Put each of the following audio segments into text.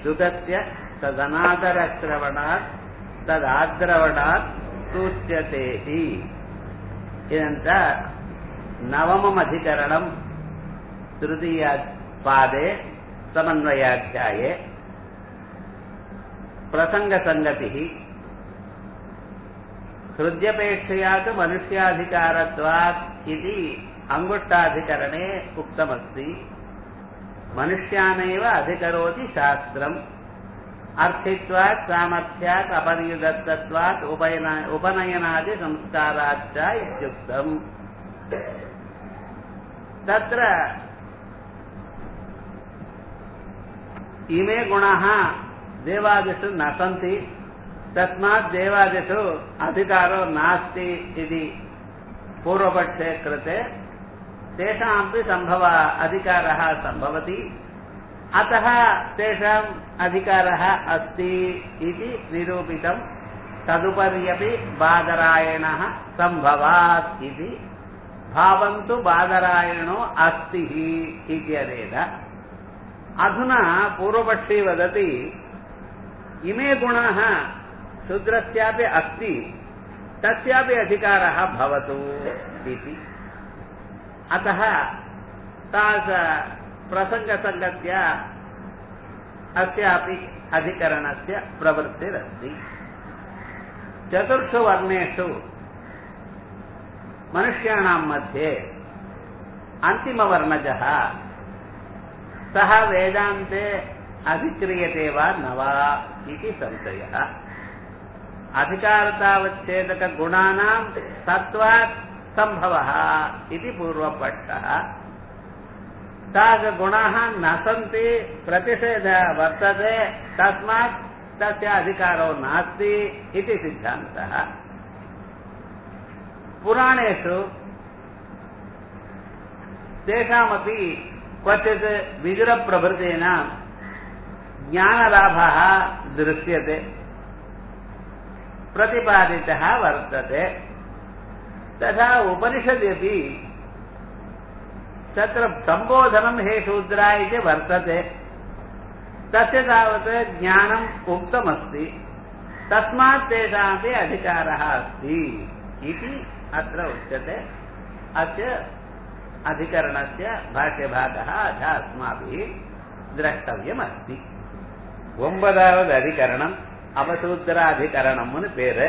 சுகத்திய ததனாதரசிரவணாத் ததாதிரவணாத் சூச்சியதேஹி ఇదంత నవమం అధికరణం తృతీయ పాదే సమన్వయాధ్యాయే ప్రసంగ సంగతి హృద్యపేక్షయా తు మనుష్యాధికారత్వాత్ ఇది అంగుష్టాధికరణే ఉక్తమస్తి మనుష్యానైవ అధికరోతి శాస్త్రం అర్థిత్వాత్ సామర్థ్యాత్ అపర్యుదత్తత్వాత్ ఉపయన ఉపనయనాది సంస్కారాచ్చ ఇత్యుక్తం తత్ర ఇమే గుణాः దేవాదిషు न सन्ति तस्मात् देवादिषु अधिकारो नास्ति इति पूर्वपक्षे कृते तेषामपि सम्भव अधिकारः सम्भवति अतः तेषाम् अधिकारः अस्ति इति निरूपितम् तदुपर्यपि बादरायणः सम्भवात् इति भावन्तु बादरायणो अस्ति इत्यनेन अधुना पूर्वपक्षी वदति इमे गुणाः शूद्रस्यापि अस्ति तस्यापि अधिकारः भवतु इति अतः तास प्रसङ्गसङ्गत्या अस्यापि अधिकरणस्य प्रवृत्तिरस्ति चतुर्षु वर्णेषु मनुष्याणां मध्ये अन्तिमवर्णजः सः वेदान्ते अधिक्रियते वा न वा इति संशयः अधिकारतावच्छेदकगुणानां सत्त्वात् सम्भवः इति पूर्वपक्षः तादृशगुणाः न सन्ति प्रतिषेधः वर्तते तस्मात् तस्य अधिकारो नास्ति इति सिद्धान्तः पुराणेषु तेषामपि क्वचित् विजुरप्रभृतीनां ज्ञानलाभः दृश्यते प्रतिपादितः वर्तते तथा उपनिषदपि तत्र सम्बोधनं हे शूद्रा इति वर्तते तस्य तावत् ज्ञानम् उक्तमस्ति तस्मात् तेषामपि अधिकारः अस्ति इति अत्र उच्यते अस्य अधिकरणस्य भाष्यभागः अथ अस्माभिः द्रष्टव्यमस्ति ஒன்பதாவது அதிகரணம் அவசூத்திர அதிகரணம்னு பேரு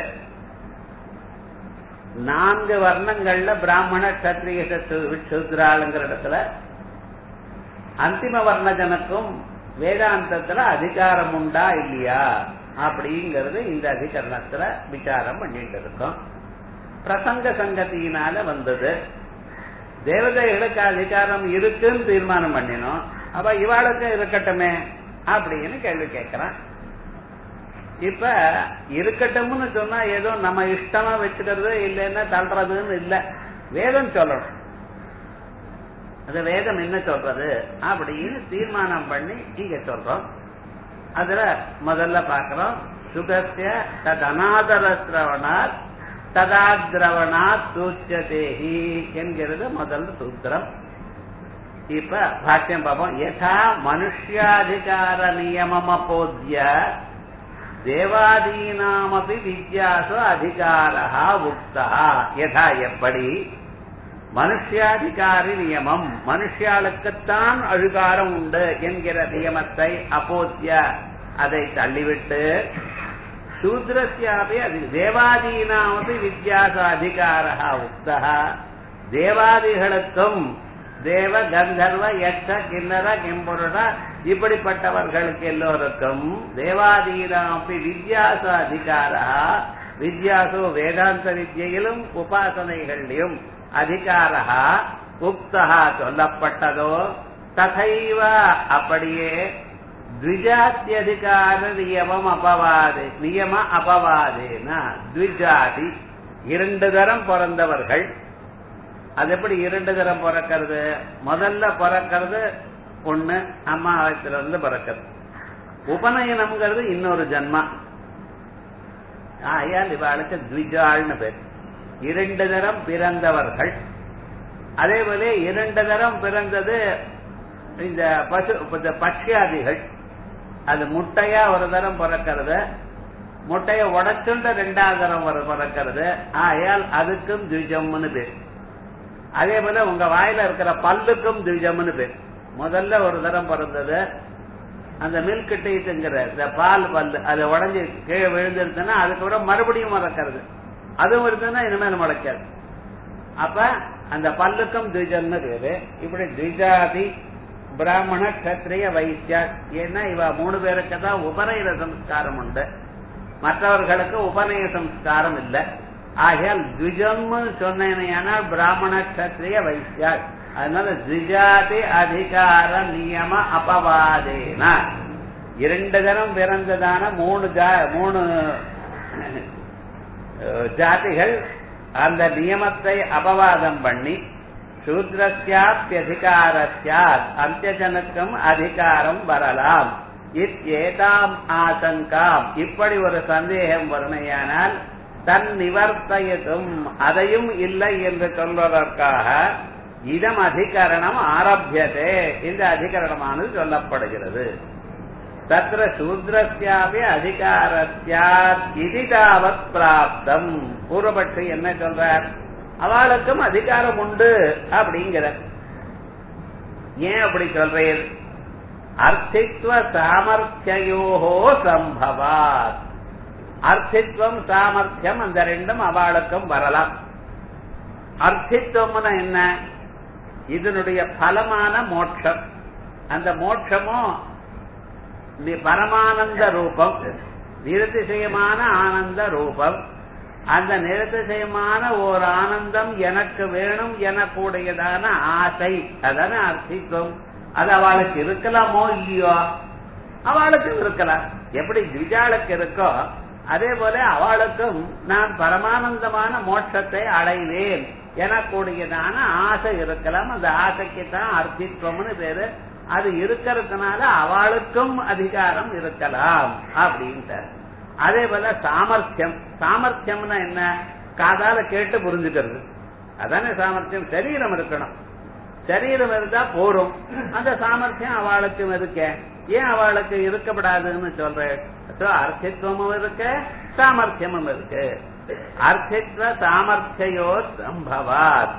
நான்கு வர்ணங்கள்ல பிராமண கத்திரிய சூத்ராளுங்கிற இடத்துல அந்திம வர்ணஜனுக்கும் வேதாந்தத்துல அதிகாரம் உண்டா இல்லையா அப்படிங்கிறது இந்த அதிகரணத்துல விசாரம் பண்ணிட்டு இருக்கோம் பிரசங்க சங்கத்தினால வந்தது தேவதைகளுக்கு அதிகாரம் இருக்குன்னு தீர்மானம் பண்ணினோம் அப்ப இவாளுக்கு இருக்கட்டுமே அப்படின்னு கேள்வி கேட்கிறான் இப்ப இருக்கட்டும்னு சொன்னா ஏதோ நம்ம இஷ்டமா வச்சுக்கிறது இல்லைன்னா தள்ளுறதுன்னு இல்ல வேதம் சொல்லணும் அது வேதம் என்ன சொல்றது அப்படின்னு தீர்மானம் பண்ணி இங்க சொல்றோம் அதுல முதல்ல பாக்கிறோம் சுகசிய தத் அநாதரஸ்ரவணாத் ததாத்ரவணாத் சூச்சதேஹி என்கிறது முதல் சூத்திரம் இப்ப பாஷ்யம் பார்ப்போம் யதா மனுஷ்யாதிகார நியமம் அப்போத்ய தேவாதீனாமபி வித்யாசு அதிகாரா உக்தா யதா எப்படி மனுஷ்யாதிகாரி நியமம் மனுஷியாளுக்குத்தான் அதிகாரம் உண்டு என்கிற நியமத்தை அப்போத்திய அதை தள்ளிவிட்டு சூத்ரஸ்யாபி அது தேவாதீனாமபி வித்யாச அதிகாரா உக்தா தேவாதிகளுக்கும் தேவ கந்தர்வ யக்ஷ கிண்ணற கிம்புருட இப்படிப்பட்டவர்களுக்கு எல்லோருக்கும் தேவாதீனாப்பி வித்யாச அதிகாரா வித்யாசோ வேதாந்த வித்யிலும் உபாசனைகளிலும் அதிகாரா உக்தா சொல்லப்பட்டதோ ததைவ அப்படியே த்விஜாத்தியதிகார நியமம் அபவாதே நியம அபவாதேனா த்விஜாதி இரண்டு தரம் பிறந்தவர்கள் அது எப்படி இரண்டு தரம் பிறக்கிறது முதல்ல பிறக்கிறது ஒண்ணு அம்மா வயசுல இருந்து பிறக்கிறது உபநயனம்ங்கிறது இன்னொரு ஜன்மா ஆயால் இவாளுக்கு த்விஜாள்னு பேர் இரண்டு தரம் பிறந்தவர்கள் அதே போல இரண்டு தரம் பிறந்தது இந்த பசு இந்த பட்சியாதிகள் அது முட்டையா ஒரு தரம் பிறக்கிறது முட்டைய உடைச்சுண்ட ரெண்டாவது தரம் ஒரு பிறக்கிறது ஆயால் அதுக்கும் துவிஜம்னு பேர் அதே போல உங்க வாயில இருக்கிற பல்லுக்கும் துவிஜம்னு பேர் முதல்ல ஒரு தரம் பிறந்தது அந்த மில்க் டீத்துங்கிற இந்த பால் பல்லு அது உடஞ்சி கீழே விழுந்துருச்சுன்னா அதுக்கப்புறம் மறுபடியும் மறக்கிறது அதுவும் இருக்குன்னா இனிமேல் முளைக்காது அப்ப அந்த பல்லுக்கும் துவிஜம்னு பேரு இப்படி துவிஜாதி பிராமண கத்திரிய வைத்தியா ஏன்னா இவ மூணு பேருக்கு தான் உபநயன சம்ஸ்காரம் உண்டு மற்றவர்களுக்கு உபநய சம்ஸ்காரம் இல்லை ஆகையால் துஜம்னு சொன்னேன்னா பிராமண கத்திரிய வைத்தியா அதனால துஜாதி அதிகார நியம அபவாதேன இரண்டு தினம் பிறந்ததான மூணு ஜா- மூணு அஹ், ஜாதிகள் அந்த நியமத்தை அபவாதம் பண்ணி சூத்ரஸ்யாப்பியதிகாரஸ்யாத் அந்தியஜனுக்கும் அதிகாரம் வரலாம் இத்தேதாம் ஆசங்காம் இப்படி ஒரு சந்தேகம் வருமையானால் தன் நிவர்த்தயதும் அதையும் இல்லை என்று சொல்வதற்காக இதம் அதிகரணம் ஆரம்பியதே இந்த அதிகரணமானது சொல்லப்படுகிறது தத்திர சூத்ரஸ்யாபி அதிகாரஸ்யாத் இது தாவத் பிராப்தம் பூர்வபட்சி என்ன சொல்றார் அவளுக்கும் அதிகாரம் உண்டு அப்படிங்கிற ஏன் அப்படி சொல்றேன் அர்த்தித்வ சாமர்த்தியோகோ சம்பவாத் அர்த்தித்வம் சாமர்த்தியம் அந்த ரெண்டும் அவளுக்கும் வரலாம் அர்த்தித்வம்னா என்ன இதனுடைய பலமான மோட்சம் அந்த மோட்சமும் நி- பரமானந்த ரூபம் நிரதிசயமான ஆனந்த ரூபம் அந்த நிரதிசயமான ஒரு ஆனந்தம் எனக்கு வேணும் எனக்கூடியதான ஆசை அதான அர்த்தித்துவம் அது அவளுக்கு இருக்கலாமோ இல்லையோ அவளுக்கு இருக்கலாம் எப்படி திவிஜாளுக்கு இருக்கோ அதே போல அவளுக்கும் நான் பரமானந்தமான மோட்சத்தை அடைவேன் எனக்கூடியதான ஆசை இருக்கலாம் அந்த ஆசைக்கு தான் அர்த்தித்வம்னு பேரு அது இருக்கிறதுனால அவளுக்கும் அதிகாரம் இருக்கலாம் அப்படின்ட்டு அதே போல சாமர்த்தியம் சாமர்த்தியம்னா என்ன காதால கேட்டு புரிஞ்சுக்கிறது அதானே சாமர்த்தியம் சரீரம் இருக்கணும் சரீரம் இருந்தா போரும் அந்த சாமர்த்தியம் அவளுக்கும் இருக்க ஏன் அவளுக்கு இருக்கப்படாதுன்னு சொல்றேன் So, அர்த்தித்வமும் இருக்கு சாமர்த்தியமும் இருக்கு அர்த்தித்வ சாமர்த்தியோ சம்பவாத்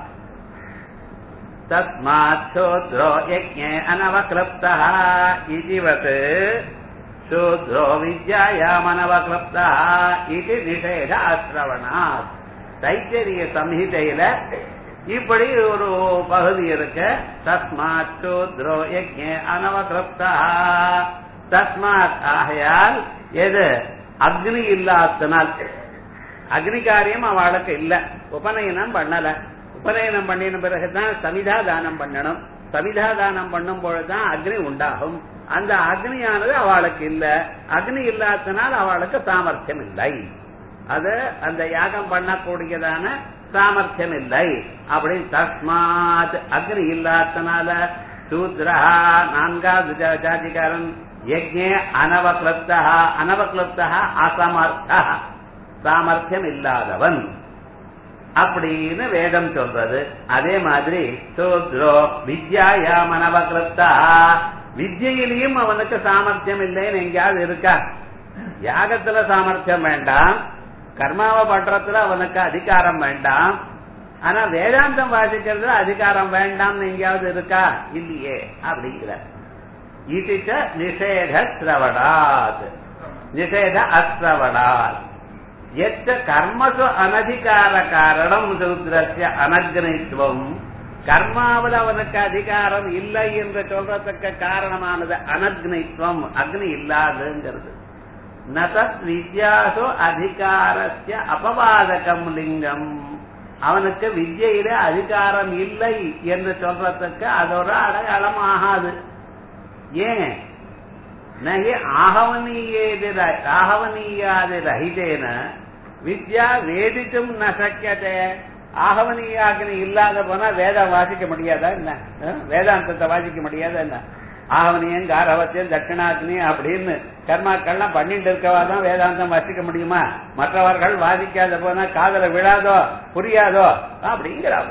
தஸ்மாத் சூத்ரோ யஜ்ஞே அனவக்லப்தः இதிவத் சூத்ரோ வித்யாயாமனவக்லப்தः இது நிஷேத அஸ்ரவணாத் தைத்தரிய சம்ஹிதையில இப்படி ஒரு பகுதி இருக்கு தஸ்மாத் சூத்ரோ யஜ்ஞே அனவக்லப்தः தஸ்மாத் ஆகையால் எது அக்னி இல்லாதனால் அக்னி காரியம் அவளுக்கு இல்ல உபநயனம் பண்ணல உபநயனம் பண்ணின பிறகுதான் சமிதா தானம் பண்ணணும் சமிதா தானம் பண்ணும் பொழுதுதான் அக்னி உண்டாகும் அந்த அக்னியானது அவளுக்கு இல்ல அக்னி இல்லாதனால் அவளுக்கு சாமர்த்தியம் இல்லை அது அந்த யாகம் பண்ணக்கூடியதான சாமர்த்தியம் இல்லை அப்படின்னு தஸ்மாத் அக்னி இல்லாதனால சூத்ரா நான்காவது ஜா- ஜாதிகாரன் யஜ்ஞே அனவக்லப்தா அனவக்லப்தா அசமர்த்தா சாமர்த்தியம் இல்லாதவன் அப்படின்னு வேதம் சொல்றது அதே மாதிரி சூத்ரோ வித்யாயாம் அனவக்லப்தா வித்யிலையும் அவனுக்கு சாமர்த்தியம் இல்லைன்னு எங்கேயாவது இருக்கா யாகத்துல சாமர்த்தியம் வேண்டாம் கர்மாவை பண்றதுல அவனுக்கு அதிகாரம் வேண்டாம் ஆனா வேதாந்தம் வாசிக்கிறதுல அதிகாரம் வேண்டாம்னு எங்கேயாவது இருக்கா இல்லையே அப்படிங்கிற இதுச்ச நிஷேத சிரவணாத் நிஷேத அஸ்ரவணாத் எத்த கர்மசு அனதிகார காரணம் சூத்திரஸ்ய அனக்னித்துவம் கர்மாவில் அவனுக்கு அதிகாரம் இல்லை என்று சொல்றதுக்கு காரணமானது அனக்னித்துவம் அக்னி இல்லாதுங்கிறது நதத் வித்யாசு அதிகாரஸ்ய அபவாதகம் லிங்கம் அவனுக்கு வித்யில அதிகாரம் இல்லை என்று சொல்றதுக்கு அது ஒரு அடையாளம் ஆகாது ஏன் நகி ஆகவனீயேதி ஆகவனீயாதி ரஹிதேன வித்யா வேதிக்கும் ந சக்கியதே ஆகவனீயாகினி இல்லாத போனா வேதம் வாசிக்க முடியாதா என்ன அஹ்? வேதாந்தத்தை வாசிக்க முடியாதா என்ன ஆகவனியம் காரவத்தியம் தட்சிணாக்னி அப்படின்னு கர்மாக்கள்லாம் பண்ணிட்டு இருக்கவா தான் வேதாந்தம் வாசிக்க முடியுமா மற்றவர்கள் வாசிக்காத போனா காதல விழாதோ புரியாதோ அப்படிங்கிறாங்க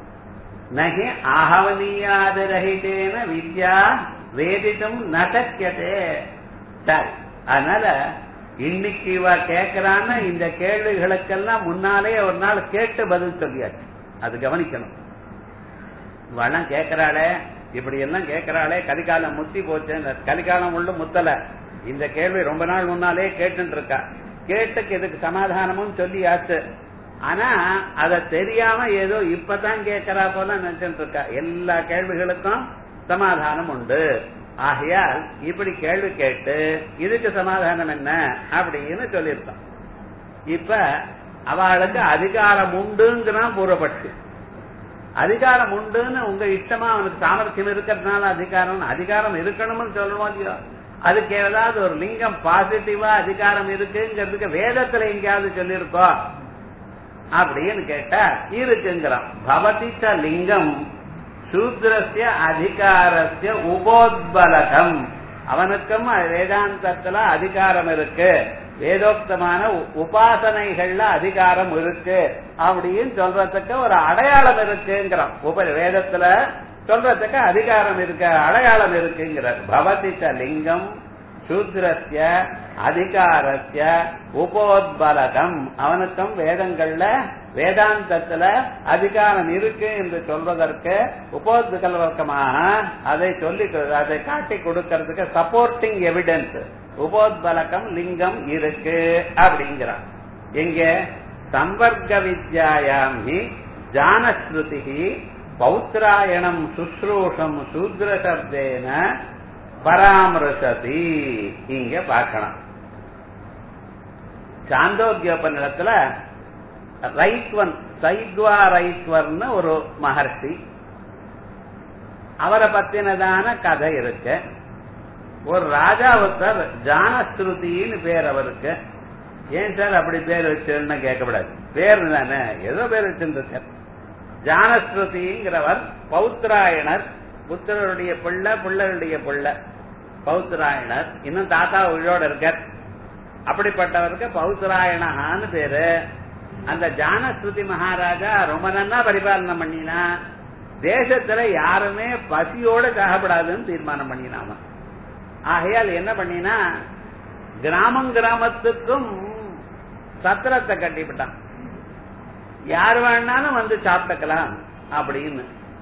நகி ஆகவனீயாத ரஹிதேன வித்யா வேதித்தும் ந சக்கியதே சரி அதனால இன்னைக்கு இவ கேட்கிறான்னு இந்த கேள்விகளுக்கெல்லாம் முன்னாலே ஒரு நாள் கேட்டு பதில் சொல்லியாச்சு அது கவனிக்கணும் இவெல்லாம் கேட்கிறாளே இப்படி எல்லாம் கேட்கிறாளே கலிகாலம் முத்தி போச்சு கலிகாலம் உள்ள முத்தல இந்த கேள்வி ரொம்ப நாள் முன்னாலே கேட்டுட்டு இருக்கா கேட்டுக்கு இதுக்கு சமாதானமும் சொல்லியாச்சு ஆனா அத தெரியாம ஏதோ இப்பதான் கேட்கிறா போல நினைச்சிட்டு இருக்கா எல்லா கேள்விகளுக்கும் சமாதானம் உண்டு ஆகையால் இப்படி கேள்வி கேட்டு இதுக்கு சமாதானம் என்ன அப்படின்னு சொல்லியிருக்கோம் இப்ப அவளுக்கு அதிகாரம் உண்டுங்கிறான் பூர்வபட்சி அதிகாரம் உண்டுன்னு உங்க இஷ்டமா அவனுக்கு சாமர்த்தியம் இருக்கிறதுனால அதிகாரம் அதிகாரம் இருக்கணும்னு சொல்லணும் இல்லையோ அதுக்கு ஏதாவது ஒரு லிங்கம் பாசிட்டிவா அதிகாரம் இருக்குங்கிறதுக்கு வேதத்துல எங்கேயாவது சொல்லியிருக்கோம் அப்படின்னு கேட்டா இருக்குங்கிறான் பவதிச்ச லிங்கம் சூத்ரஸ்ய அதிகாரஸ்ய உபோத்பலகம் அவனுக்கும் வேதாந்தத்துல அதிகாரம் இருக்கு வேதோக்தமான உபாசனைகள்ல அதிகாரம் இருக்கு அப்படின்னு சொல்றதுக்கு ஒரு அடையாளம் இருக்குங்கிறான் உப வேதத்துல சொல்றதுக்கு அதிகாரம் இருக்க அடையாளம் இருக்குங்கிறார் பவதிச்ச லிங்கம் சூத்ரஸ்ய அதிகாரஸ்ய உபோத்பலகம் அவனுக்கும் வேதங்கள்ல வேதாந்தத்துல அதிகாரம் இருக்கு என்று சொல்வதற்கு உபோத்பலகமாக அதை சொல்லி அதை காட்டி கொடுக்கறதுக்கு சப்போர்ட்டிங் எவிடன்ஸ் உபோத்பலகம் லிங்கம் இருக்கு அப்படிங்கிறான் எங்க சம்பர்க்க வித்யாயாம் ஹி ஜானஸ்ருதி பௌத்ராயணம் சுஸ்ரூஷம் சூத்ரசப்தேன பராமரிசதி இங்க பார்க்கலாம் சாந்தோக்கியோபநிலத்துல ரைத்வன் சைத்வா ரைத்வர்னு ஒரு மகர்ஷி அவரை பத்தினதான கதை இருக்கு ஒரு ராஜாவுத்தர் ஜானஸ்ருதின்னு பேர் அவருக்கு ஏன் சார் அப்படி பேர் வச்சுன்னு கேட்கக்கூடாது பேர் தானே ஏதோ பேர் வச்சிருந்திருக்கார் ஜானஸ்ருதிங்கிறவர் பௌத்ராயணர் புத்திரருடைய பிள்ளை பிள்ளைகளுடைய பிள்ளை பௌத்ராயணர் இன்னும் தாத்தா உயிரோட இருக்கார் அப்படிப்பட்டவருக்கு பௌத்ராயணஹான்னு பேரு அந்த ஜானஸ்ருதி மகாராஜா ரொம்ப நன்னா பரிபாலனை பண்ணினா தேசத்துல யாருமே பசியோட சாகப்படாதுன்னு தீர்மானம் பண்ணினாம ஆகையால் என்ன பண்ணினா கிராமம் கிராமத்துக்கும் சத்திரத்தை கட்டிவிட்டான் யார் வேணாலும் வந்து சாப்பிட்டுக்கலாம் அப்படின்னு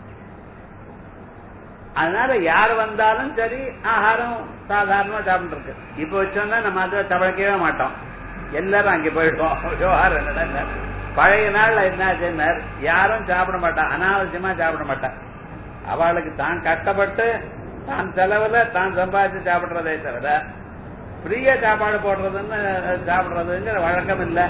அதனால யார் வந்தாலும் சரி ஆகாரம் சாதாரணமா சாப்பிட்டு இருக்கு இப்ப வச்சோம்னா நம்ம அதை தவழைக்கவே மாட்டோம் எல்லாரும் அங்க போயிடுவோம் விவகாரம் என்னடா பழைய நாள்ல என்ன யாரும் சாப்பிட மாட்டான் அனாவசியமா சாப்பிட மாட்டான் அவளுக்கு தான் கஷ்டப்பட்டு தான் செலவுல தான் சம்பாதிச்சு சாப்பிடுறதே தவிர ஃப்ரீயா சாப்பாடு போடுறதுன்னு சாப்பிடுறதுங்கிற வழக்கம் இல்ல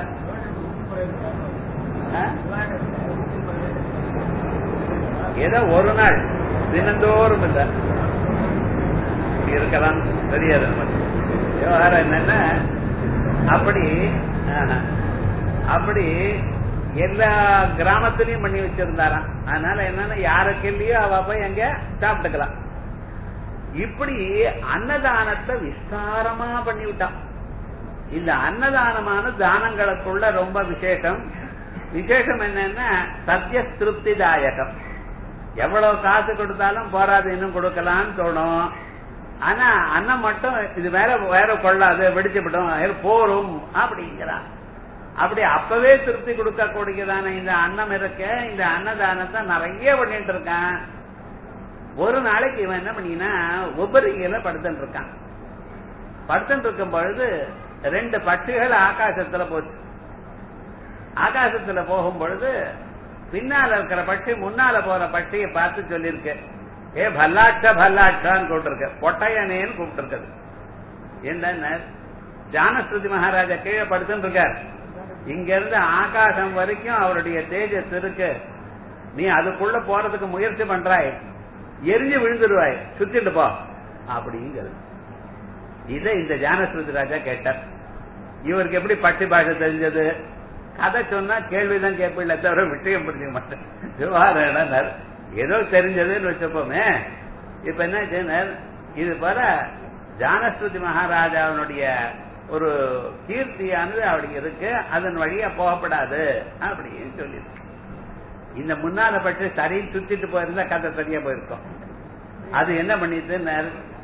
ஏதோ ஒரு நாள் தினந்தோறும் இல்ல இருக்கலாம் தெரியாது நமக்கு விவகாரம் என்னன்னா அப்படி அப்படி எல்லா கிராமத்திலையும் பண்ணி வச்சிருந்தாராம் அதனால என்னன்னா யாருக்கு இல்லையோ அவ போய் அங்க சாப்பிட்டுக்கலாம் இப்படி அன்னதானத்தை விஸ்தாரமா பண்ணி விட்டான் இந்த அன்னதானமான தானங்களுக்குள்ள ரொம்ப விசேஷம் விசேஷம் என்னன்னா சத்திய திருப்திதாயகம் எவ்வளவு காசு கொடுத்தாலும் போராது இன்னும் கொடுக்கலாம்னு தோணும் ஆனா அன்னம் மட்டும் இது வேற வேற கொள்ளாது வெடிச்சுவிடும் போரும் அப்படிங்கிறான் அப்படி அப்பவே திருப்தி கொடுக்கக்கூடியதான இந்த அன்னம் இருக்க இந்த அன்னதானத்தை நிறைய பண்ணிட்டு இருக்கான் ஒரு நாளைக்கு இவன் என்ன பண்ணினா உபரிகையில படுத்துட்டு இருக்கான் படுத்துட்டு இருக்கும் பொழுது ரெண்டு பட்சிகள் ஆகாசத்துல போச்சு ஆகாசத்துல போகும் பொழுது பின்னால இருக்கிற பட்சி முன்னால போற பட்சியை பார்த்து சொல்லிருக்கு ஏ பல்லாட்ச பல்லாட்சான்னு கூப்பிட்டுருக்க பொட்டையனேன்னு கூப்பிட்டு என்ன ஜானஸ்ருதி மகாராஜா கீழே படுத்துட்டு இருக்கார் இங்க இருந்து ஆகாசம் வரைக்கும் அவருடைய தேஜஸ் இருக்கு நீ அதுக்குள்ள போறதுக்கு முயற்சி பண்றாய் எரிஞ்சு விழுந்துருவாய் சுத்திட்டு போ அப்படிங்கிறது இதை இந்த ஜானஸ்ருதி ராஜா கேட்டார் இவருக்கு எப்படி பட்டி பாஷை தெரிஞ்சது கதை சொன்னா கேள்விதான் கேட்பில்ல தவிர விஷயம் புரிஞ்சுக்க மாட்டேன் விவகாரம் ஏதோ தெரிஞ்சதுன்னு வச்சப்போமே இப்ப என்ன செய்யினர் இது போல ஜானஸ்ருதி மகாராஜாவினுடைய ஒரு கீர்த்தியானது அவருக்கு இருக்கு அதன் வழியா போகப்படாது அப்படின்னு சொல்லி இந்த முன்னால பற்றி சரின்னு சுத்திட்டு போயிருந்தா கதை சரியா போயிருக்கும் அது என்ன பண்ணிட்டு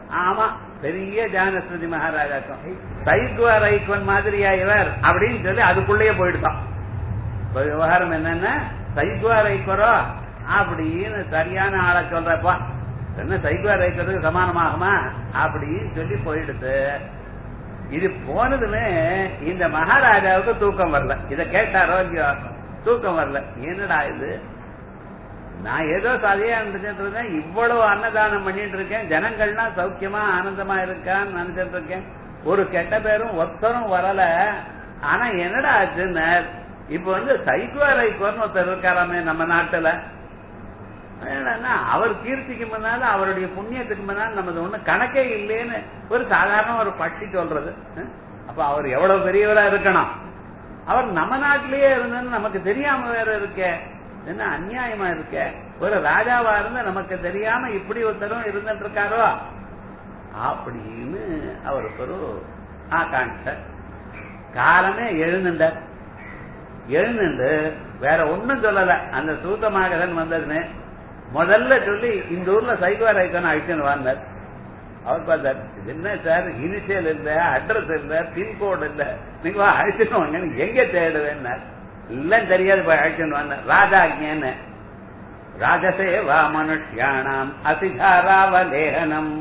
ஆமா பெரிய ஜானஸ்ருதி மகாராஜாக்கும் சைக்குவா ரைக்குவன் மாதிரியா இவர் அப்படின்னு சொல்லி அதுக்குள்ளேயே போயிடுதான் இப்ப விவகாரம் என்னன்னா சைக்குவா ரைக்குவரோ அப்படின்னு சரியான ஆளை சொல்றப்பா என்ன சைக்குவா ரைக்கிறதுக்கு சமானமாகுமா அப்படின்னு சொல்லி போயிடுது இது போனதுமே இந்த மகாராஜாவுக்கு தூக்கம் வரல இத கேட்டாரோ இல்லையோ தூக்கம் வரல என்னடா இது நான் ஏதோ சதையா இருந்துட்டு இருக்கேன் இவ்வளவு அன்னதானம் பண்ணிட்டு இருக்கேன் ஜனங்கள்லாம் சௌக்கியமா ஆனந்தமா இருக்கான்னு நினைச்சிட்டு இருக்கேன் ஒரு கெட்ட பேரும் ஒத்தரும் வரல ஆனா என்னடா ஆச்சுன்னு இப்ப வந்து சைக்கோ ரைக்கோன்னு ஒருத்தர் இருக்காராமே நம்ம நாட்டுல என்னன்னா அவர் கீர்த்திக்கு முன்னால அவருடைய புண்ணியத்துக்கு முன்னால நமது ஒண்ணு கணக்கே இல்லைன்னு ஒரு சாதாரண ஒரு பட்டி சொல்றது அஹ்? அப்ப அவர் எவ்வளவு பெரியவரா இருக்கணும் அவர் நம்ம நாட்டிலேயே இருந்தன்னு நமக்கு தெரியாம வேற இருக்கே என்ன அநியாயமா இருக்க ஒரு ராஜாவா இருந்து நமக்கு தெரியாம இப்படி ஒருத்தரும் இருந்துட்டு இருக்காரோ அப்படின்னு அவருக்கு ஒரு ஆகாண்ட காலமே எழுந்துட்டார் எழுந்துண்டு வேற ஒண்ணும் சொல்லல அந்த சூத்தமாகதன் வந்ததுன்னு முதல்ல சொல்லி இந்த ஊர்ல சைக்கோ ரைக்கன் அழிச்சுன்னு வந்தார் அவர் பார்த்தார் இது என்ன சார் இனிஷியல் இல்ல அட்ரஸ் இல்ல பின்கோடு இல்ல நீங்க வா, அழைச்சிட்டு வாங்க நீங்க எங்க தேடுவேன்னார் எல்லாம் தெரியாது போய் அழைச்சிட்டு வந்தார் ராஜாஜ்யன்னு ராஜசேவா மனுஷ்யாணாம் அசிதாராவலேகனம்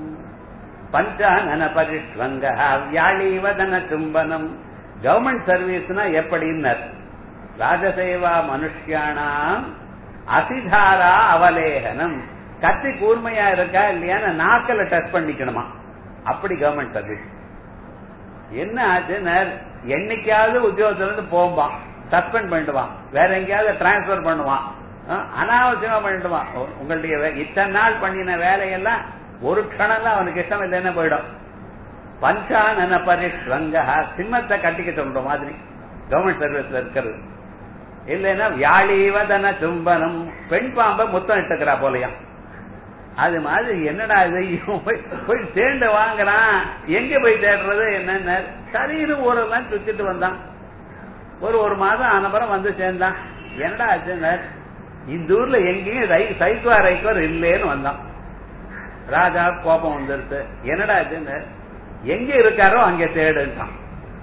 பஞ்சானன பரிஷ்வங்க வியாழீவதன கும்பனம் கவர்மெண்ட் சர்வீஸ்னா எப்படின்னர் ராஜசேவா மனுஷ்யானாம் அசிதாரா அவலேகனம் கத்தி கூர்மையா இருக்கா இல்லையான்னு நாக்கில டச் பண்ணிக்கணுமா அப்படி கவர்மெண்ட் சர்வீஸ் என்ன ஆச்சுன்னா என்னைக்காவது உத்தியோகத்துல இருந்து போம்பான் சஸ்பெண்ட் பண்ணிடுவான் வேற எங்கேயாவது டிரான்ஸ்பர் பண்ணுவான் அஹ், அனாவசியமா பண்ணிடுவான் உ- உங்களுடைய வே- இத்தனை நாள் பண்ணின வேலையெல்லாம் ஒரு க்ஷணம்லாம் அவனுக்கு இஷ்டம் இல்லைன்னு போயிடும் பஞ்சானன பரிஷ்வங்க சிம்மத்தை கட்டிக்க சொல்ற மாதிரி கவர்மெண்ட் சர்வீஸ்ல இருக்கிறது இல்லைன்னா வியாழீவதன சும்பனம் பெண் பாம்பை முத்தம் இட்டுக்கிறா போலயாம் அது மாதிரி என்னடா இது இவன் போய் போய் தேண்டு வாங்குறான் எங்க போய் தேடுறது என்னன்னு சரின்னு ஊரெல்லாம் சுத்திட்டு வந்தான் ஒரு ஒரு மாதம் ஆனப்புறம் வந்து சேர்ந்தான் என்னடா ஆச்சுன்னு இந்த ஊர்ல எங்கேயும் ரை- சைக்கோ ரைக்கோர் இல்லேன்னு வந்தான் ராஜா கோபம் வந்துருச்சு என்னடா ஆச்சுன்னு எங்க இருக்காரோ அங்க தேடுன்ட்டான்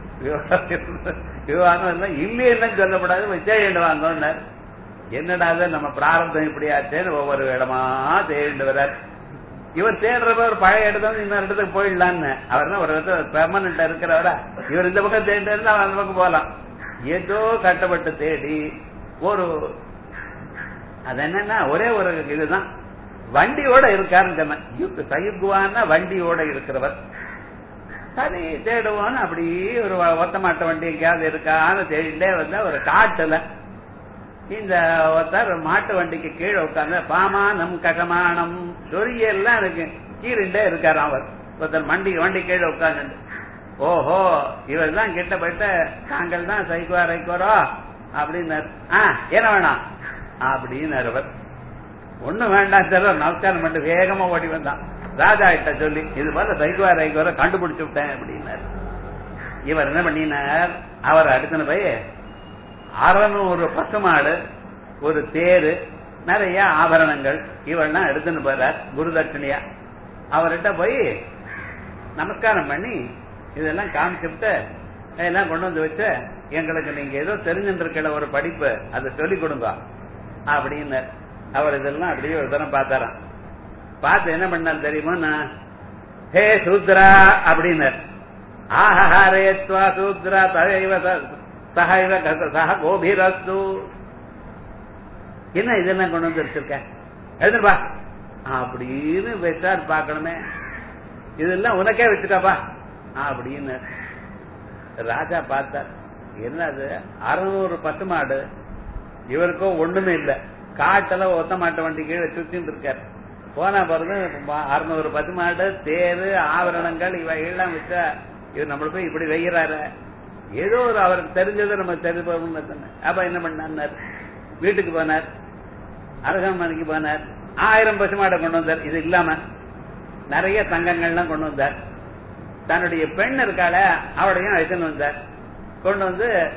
விவாதம் இல்லை இல்லைன்னு சொல்லப்படாது விஜய் வாங்கன்னார் என்னடா இது நம்ம பிராரப்தம் இப்படி ஆச்சேன்னு ஒவ்வொரு இடமா தேடிட்டு வர்றார் இவர் தேடுறப்ப ஒரு பழைய இடத்துல இன்னொரு இடத்துக்கு போயிடலான்னு அவர் தான் ஒரு இடத்துல பெர்மனண்டா இருக்கிறவரா இவர் இந்த பக்கம் தேடிட்டு இருந்தா அவன் அந்த பக்கம் போகலாம் ஏதோ கட்டப்பட்டு தேடி ஒரு அது என்னன்னா ஒரே ஒரு இதுதான் வண்டியோட இருக்காருன்னு சொன்னேன் யுக்- சயுக்குவான்னா வண்டியோட இருக்கிறவர் சரி தேடுவோன்னு அப்படி ஒரு வ- ஒத்த மாட்ட வண்டி எங்கேயாவது இருக்கான்னு தேடிட்டே வந்தா ஒரு காட்டுல இந்த ஒருத்தர் மாட்டு வண்டிக்கு கீழே உட்கார்ந்து பாமானம் ககமானம் சொரியெல்லாம் இருக்கு கீரிண்டே இருக்காரு அவர் ஒருத்தர் வண்டி வண்டி கீழே உட்கார்ந்து ஓஹோ இவர் தான் கிட்ட போயிட்டு தாங்கள் தான் சைக்குவா ரைக்கோரோ அப்படின்னாரு ஆ என்ன வேணாம் அப்படின்னாரு அவர் ஒண்ணும் வேண்டாம் சார் நமஸ்காரம் பண்ணிட்டு வேகமா ஓடி வந்தான் ராஜா கிட்ட சொல்லி இது போல சைக்குவா ரைக்கோர கண்டுபிடிச்சு விட்டேன் அப்படின்னாரு இவர் என்ன பண்ணினார் அவர் அடுத்தன போய் அறநூறு பசுமாடு ஒரு தேரு நிறைய ஆபரணங்கள் இவெல்லாம் எடுத்துன்னு போறார் குருதட்சணையா அவர்கிட்ட போய் நமஸ்காரம் பண்ணி இதெல்லாம் காமிச்சுட்டு எல்லாம் கொண்டு வந்து வச்சு எங்களுக்கு நீங்க ஏதோ தெரிஞ்சுட்டு இருக்கிற ஒரு படிப்பு அதை சொல்லி கொடுங்க அப்படின்னு அவர் இதெல்லாம் அப்படியே ஒரு தரம் பார்த்தாராம் பார்த்து என்ன பண்ணார் தெரியுமா நான் ஹே சூத்ரா அப்படின்னார் ஆஹாரே துவா சூத்ரா தகைவ ச- சகைவ கச- சக கோபிரஸ்து என்ன இதெல்லாம் கொண்டு வந்து வச்சிருக்க எழுதுப்பா அப்படின்னு வச்சார் பார்க்கணுமே இதெல்லாம் உனக்கே வச்சுக்காப்பா அப்படின்னு ராஜா பார்த்தார் என்னது அறுநூறு பசுமாடு இவருக்கும் ஒண்ணுமே இல்ல காட்டுல ஒத்த மாட்டு வண்டி கீழே சுத்திட்டு இருக்காரு போனா பிறகு அறுநூறு பசுமாடு தேரு ஆபரணங்கள் இவைகள்லாம் வச்சா இவர் நம்மள போய் இப்படி வைக்கிறாரு ஏதோ ஒரு அவருக்கு தெரிஞ்சதை நம்ம தெரிஞ்சு சொன்னேன் அப்ப என்ன பண்ணார் வீட்டுக்கு போனார் அரசமனைக்கு போனார் ஆயிரம் பசுமாடை கொண்டு வந்தார் இது இல்லாம நிறைய தங்கங்கள்லாம் கொண்டு வந்தார் தன்னுடைய பெண் இருக்காள அவளையும் அழைச்சுன்னு வந்தார் கொண்டு வந்து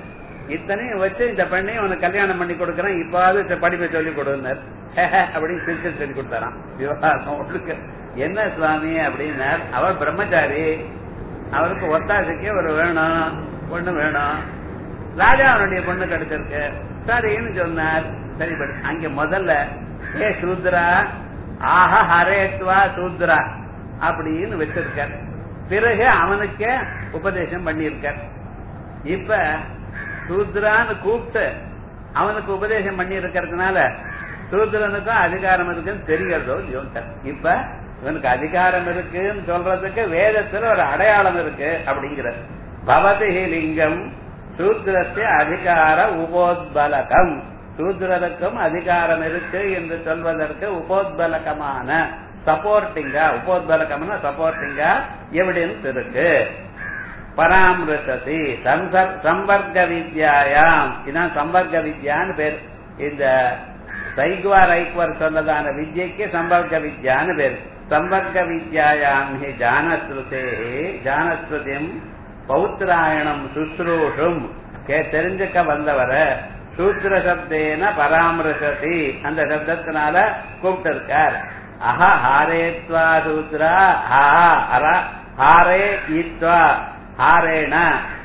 இத்தனையும் வச்சு இந்த பெண்ணையும் உனக்கு கல்யாணம் பண்ணி கொடுக்கறேன் இப்பாவது இந்த படிப்பை சொல்லி கொடுன்னார் அப்படின்னு சிரிச்சு சொல்லி கொடுத்தாராம் விவகாரம் ஒழுக்க என்ன சுவாமி அப்படின்னார் அவர் பிரம்மச்சாரி அவருக்கு ஒத்தாசைக்கு ஒரு வேணும் பொண்ணு வேணும் ராஜா அவனுடைய பொண்ணு கிடைச்சிருக்கு சரின்னு சொன்னார் சரி பட் அங்க முதல்ல ஏ சூத்ரா ஆஹா ஹரேத்வா சூத்ரா அப்படின்னு வச்சிருக்கார் பிறகு அவனுக்கே உபதேசம் பண்ணியிருக்கார் இப்ப சூத்ரான்னு கூப்பிட்டு அவனுக்கு உபதேசம் பண்ணி இருக்கிறதுனால சூத்ரனுக்கும் அதிகாரம் இருக்குன்னு தெரிகிறதோ இல்லையோ இப்ப இவனுக்கு அதிகாரம் இருக்குன்னு சொல்றதுக்கு வேதத்துல ஒரு அடையாளம் இருக்கு அப்படிங்கிற பவதி லிங்கம் சூத்ரஸ்ய அதிகார உபோத்பலகம் சூத்ரருக்கும் அதிகாரம் இருக்கு என்று சொல்வதற்கு உபோத்பலகமான சப்போர்ட்டிங்கா உபோத்பலகம்னா சப்போர்ட்டிங்கா எவிடன்ஸ் இருக்கு பராமரிசதி சம்பர்க்க வித்யாயாம் இதான் சம்பர்க்க வித்யான்னு பேர் இந்த சைக்வா ரைக்வர் சொன்னதான வித்யக்கு சம்பர்க்க வித்யான்னு பேர் சம்பர்க்க வித்யாயாம் ஹி ஜானஸ்ருதே ஜானஸ்ருதிம் பௌத்திராயணம் சுஸ்ரூஷும் கே தெரிஞ்சுக்க வந்தவர சூத்திர சப்தேன பராமரிசதி அந்த சப்தத்தினால கூப்பிட்டு இருக்கார் அஹ ஹாரேத்வா சூத்ரா ஹா அர ஹாரே ஈத்வா ஹாரேன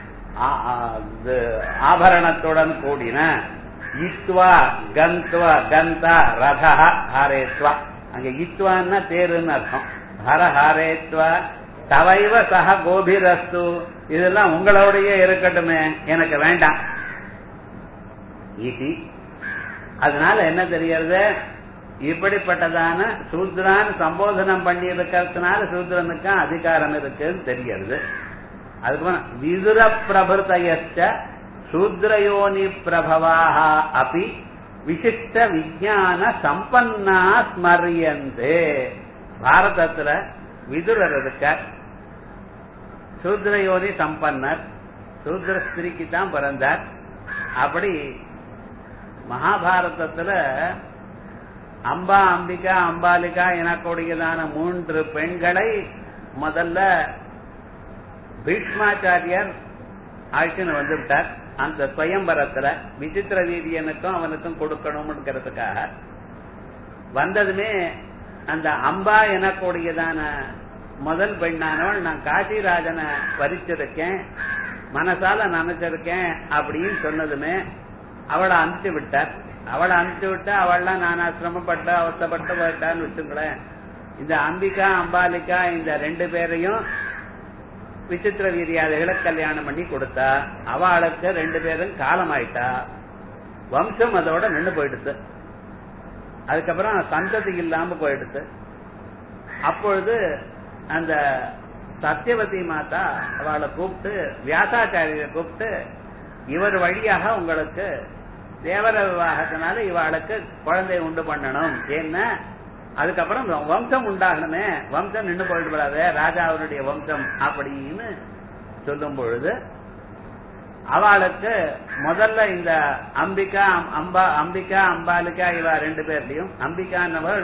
ஆபரணத்துடன் கூடின இத்வா கந்த்வா கந்தா ரத ஹாரேத்வா அங்க இத்வான்னா தேருன்னு அர்த்தம் ஹர ஹாரேத்வா தவைவ சக கோபிரஸ்து இதெல்லாம் உங்களோடயே இருக்கட்டுமே எனக்கு வேண்டாம் ஈட்டி அதனால என்ன தெரியறது இப்படிப்பட்டதான சூத்ரான் சம்போதனம் பண்ணி இருக்கிறதுனால சூத்ரனுக்கு அதிகாரம் இருக்குன்னு தெரியறது அதுக்கப்புறம் விதுர பிரபுதயச்ச சூத்ரயோனி பிரபவாக அப்படி விசிஷ்ட விஜயான சம்பன்னா ஸ்மரியந்தே பாரதத்துல விதுரர் இருக்கார் சூத்ரயோனி சம்பன்னர் சூத்ர ஸ்திரிக்கு தான் பிறந்தார் அப்படி மகாபாரதத்துல அம்பா அம்பிகா அம்பாலிகா எனக்கூடியதான மூன்று பெண்களை முதல்ல பீஷ்மாச்சாரியர் ஆழ்ச்சின்னு வந்து விட்டார் அந்த சுயம்பரத்துல விசித்திர வீதியனுக்கும் அவனுக்கும் கொடுக்கணும்ங்கிறதுக்காக வந்ததுமே அந்த அம்பா எனக்கூடியதான முதல் பெண்ணானவள் நான் காசிராஜனை வரிச்சிருக்கேன் மனசால நினைச்சிருக்கேன் அப்படின்னு சொன்னதுமே அவளை அனுப்பிச்சு விட்டார் அவளை அனுப்பிச்சு விட்டா அவள்லாம் நான் சிரமப்பட்ட அவசப்பட்டு போயிட்டான்னு வச்சுங்களேன் இந்த அம்பிகா அம்பாலிகா இந்த ரெண்டு பேரையும் விசித்திர வீரியாதைகளை கல்யாணம் பண்ணி கொடுத்தா அவளுக்கு ரெண்டு பேரும் காலமாயிட்டா வம்சம் அதோட நின்று போயிடுச்சு அதுக்கப்புறம் சந்ததி இல்லாம போயிடுச்சு அப்பொழுது அந்த சத்தியவதி மாதா அவளை கூப்பிட்டு வியாசாச்சாரிய கூப்பிட்டு இவர் வழியாக உங்களுக்கு தேவர விவாகத்தினால இவாளுக்கு குழந்தை உண்டு பண்ணணும் ஏன்னா அதுக்கப்புறம் வம்சம் உண்டாகணுமே வம்சம் நின்று போயிட்டு விடாத ராஜாவினுடைய வம்சம் அப்படின்னு சொல்லும் பொழுது அவளுக்கு முதல்ல இந்த அம்பிகா அம்பா அம்பிகா அம்பாலிகா இவ ரெண்டு பேர்லயும் அம்பிகான்னவள்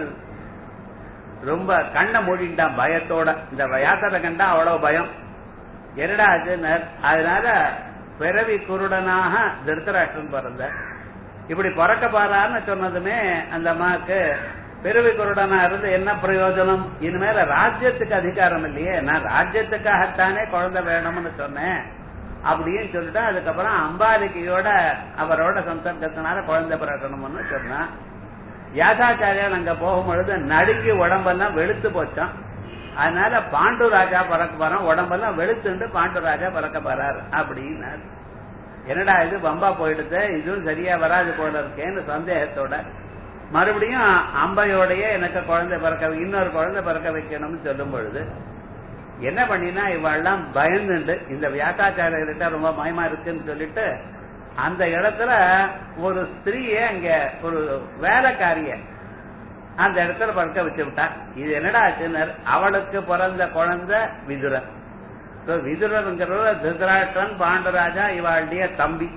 ரொம்ப கண்ணை மூடிட்டான் பயத்தோட இந்த வியாசரை கண்டா அவ்வளவு பயம் என்னடா ஆச்சுன்னர் அதனால பிறவி குருடனாக திருத்தராஷ்டிரன் பிறந்த இப்படி பிறக்க பாரான்னு சொன்னதுமே அந்த அம்மாக்கு பிறவி குருடனா இருந்து என்ன பிரயோஜனம் இனிமேல ராஜ்யத்துக்கு அதிகாரம் இல்லையே நான் ராஜ்யத்துக்காகத்தானே குழந்தை வேணும்னு சொன்னேன் அப்படின்னு சொல்லிட்டு அதுக்கப்புறம் அம்பாலிகையோட அவரோட சம்பர்க்கத்தினால குழந்தை பிறக்கணும்னு சொன்னான் வியாசாச்சாரியன் அங்க போகும்பொழுது நடுங்கி உடம்பெல்லாம் வெளுத்து போச்சான் அதனால பாண்டு ராஜா பறக்க போறான் உடம்பெல்லாம் வெளுத்துண்டு பாண்டு ராஜா பறக்க போறார் அப்படின்னார் என்னடா இது பம்பா போயிடுது இதுவும் சரியா வராது போல இருக்கேன்னு சந்தேகத்தோட மறுபடியும் அம்பையோடய எனக்கு குழந்தை பிறக்க இன்னொரு குழந்தை பிறக்க வைக்கணும்னு சொல்லும் பொழுது என்ன பண்ணினா இவெல்லாம் பயந்துண்டு இந்த வியாசாச்சாரியர்கிட்ட ரொம்ப மயமா இருக்குன்னு சொல்லிட்டு அந்த இடத்துல ஒரு ஸ்திரீய அங்க ஒரு வேலைக்காரிய அந்த இடத்துல பறக்க வச்சு விட்டா இது என்னடா ஆச்சுனர் அவளுக்கு பிறந்த குழந்தை விதுரன் விதுரங்கிறவர் திருதராஷ்டிரன் பாண்டராஜா இவாளுடைய தம்பி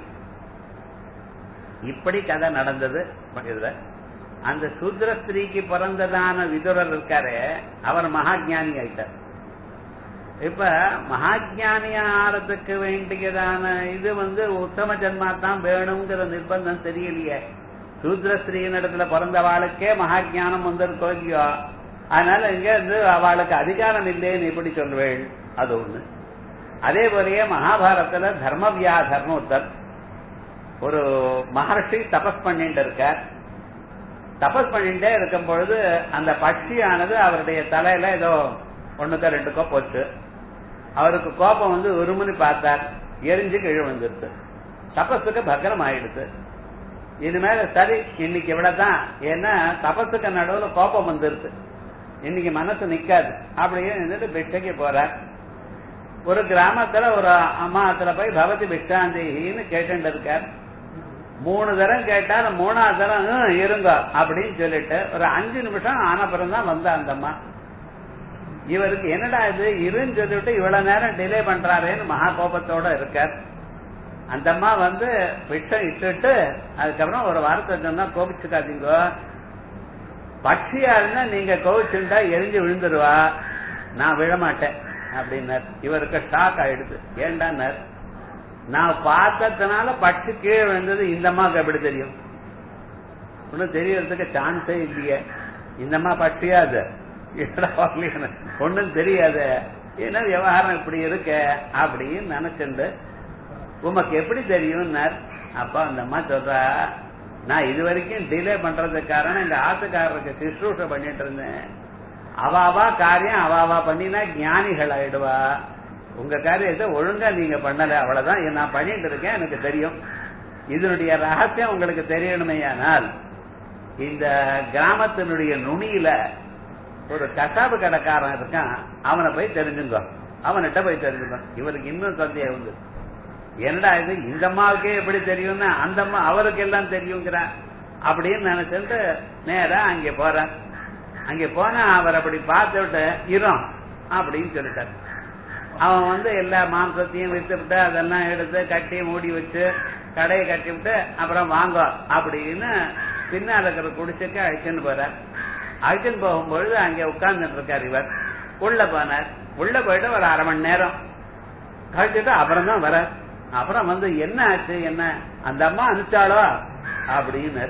இப்படி கதை நடந்தது இதுல அந்த சூத்ர ஸ்திரீக்கு பிறந்ததான விதுரர் இருக்காரு அவர் மகா ஞானி ஆயிட்டார் இப்ப மகாஜானியா ஆறதுக்கு வேண்டியதான இது வந்து உத்தம ஜன்மா தான் வேணுங்கிற நிர்பந்தம் தெரியலையே சூத்ர ஸ்திரீயின் இடத்துல பிறந்தவாளுக்கே மகாஜானம் வந்திருக்கோ இல்லையோ அதனால இங்க இருந்து அவளுக்கு அதிகாரம் இல்லைன்னு எப்படி சொல்வேள் அது ஒண்ணு அதே போலயே மகாபாரதத்துல தர்மவியாதர்னு ஒருத்தர் ஒரு மகர்ஷி தபஸ் பண்ணிட்டு இருக்கார் தபஸ் பண்ணிட்டே இருக்கும் பொழுது அந்த பட்சியானது அவருடைய தலையில ஏதோ ஒண்ணுக்கோ ரெண்டுக்கோ போச்சு அவருக்கு கோபம் வந்து உருமுன்னு பார்த்தார் எரிஞ்சு கீழே வந்துருச்சு தபஸுக்கு பத்திரம் ஆயிடுச்சு இனிமேல சரி இன்னைக்கு இவ்வளவுதான் ஏன்னா தபஸுக்கு நடுவுல கோபம் வந்துருச்சு இன்னைக்கு மனசு நிக்காது அப்படியே இருந்துட்டு பிச்சைக்கு போறார் ஒரு கிராமத்துல ஒரு அம்மாத்துல போய் பகவதி பிக்ஷாந்தேகின்னு கேட்டு இருக்கார் மூணு தரம் கேட்டார் மூணாவது தரம் "ஹம், இருங்க அப்படின்னு சொல்லிட்டு ஒரு அஞ்சு நிமிஷம் ஆன பிறகு தான் வந்த அந்த அம்மா இவருக்கு என்னடா இது இருன்னு சொல்லிட்டு இவ்வளவு நேரம் டிலே பண்றாரேன்னு மகா கோபத்தோட இருக்கார் அந்த அம்மா வந்து பிச்சை இட்டுட்டு அதுக்கப்புறம் ஒரு வார்த்தை சொன்னா கோபிச்சுக்காதீங்க பட்சியா இருந்தா நீங்க கோவிச்சுண்டா எரிஞ்சு விழுந்துருவா நான் விழமாட்டேன் அப்படின்னார் இவருக்கு ஷாக் ஆயிடுது ஏண்டான்னார் நான் பார்த்ததுனால பட்சி கீழே விழுந்தது இந்த அம்மாவுக்கு எப்படி தெரியும் ஒன்னும் தெரியறதுக்கு சான்ஸே இல்லையே இந்த அம்மா பட்சியா அது ஒன்னும் தெரியாது என்ன விவகாரம் இப்படி இருக்க அப்படின்னு நினைச்சுண்டு உமக்கு எப்படி தெரியும்னார் அப்ப அந்த அம்மா சொல்றா நான் இது வரைக்கும் டிலே பண்றதுக்கு காரணம் எங்க ஆத்துக்காரருக்கு சிசுரூஷ பண்ணிட்டு இருந்தேன் அவாவா காரியம் அவாவா பண்ணினா ஞானிகள் ஆயிடுவா உங்க காரியத்தை ஒழுங்கா நீங்க பண்ணல அவ்வளவுதான் இதை நான் பண்ணிட்டு இருக்கேன் எனக்கு தெரியும் இதனுடைய ரகசியம் உங்களுக்கு தெரியணுமேயானால் இந்த கிராமத்தினுடைய நுனியில ஒரு கசாப்பு கடைக்காரன் இருக்கான் அவனை போய் தெரிஞ்சுங்க அவன்கிட்ட போய் தெரிஞ்சுங்க இவருக்கு இன்னும் சந்தேகம் உண்டு என்னடா இது இந்த அம்மாவுக்கே எப்படி தெரியும்னா அந்த அம்மா அவருக்கு எல்லாம் தெரியுங்கிறான் அப்படின்னு நினைச்சிட்டு நேரா அங்க போறேன் அங்க போனா அவர் அப்படி பார்த்து விட்டு இரும் அப்படின்னு சொல்லிட்டார் அவன் வந்து எல்லா மாம்சத்தையும் வித்துவிட்டு அதெல்லாம் எடுத்து கட்டி மூடி வச்சு கடையை கட்டி விட்டு அப்புறம் வாங்க அப்படின்னு பின்னால இருக்கிற குடிசைக்கு அழைச்சுன்னு போறார் அழைச்சுன்னு போகும்பொழுது அங்க உட்கார்ந்துட்டு இருக்கார் இவர் உள்ள போனார் உள்ள போயிட்டு ஒரு அரை மணி நேரம் கழிச்சுட்டு அப்புறம் தான் வர அப்புறம் வந்து என்ன ஆச்சு என்ன அந்த அம்மா அனுப்பிச்சாளோ அப்படின்னு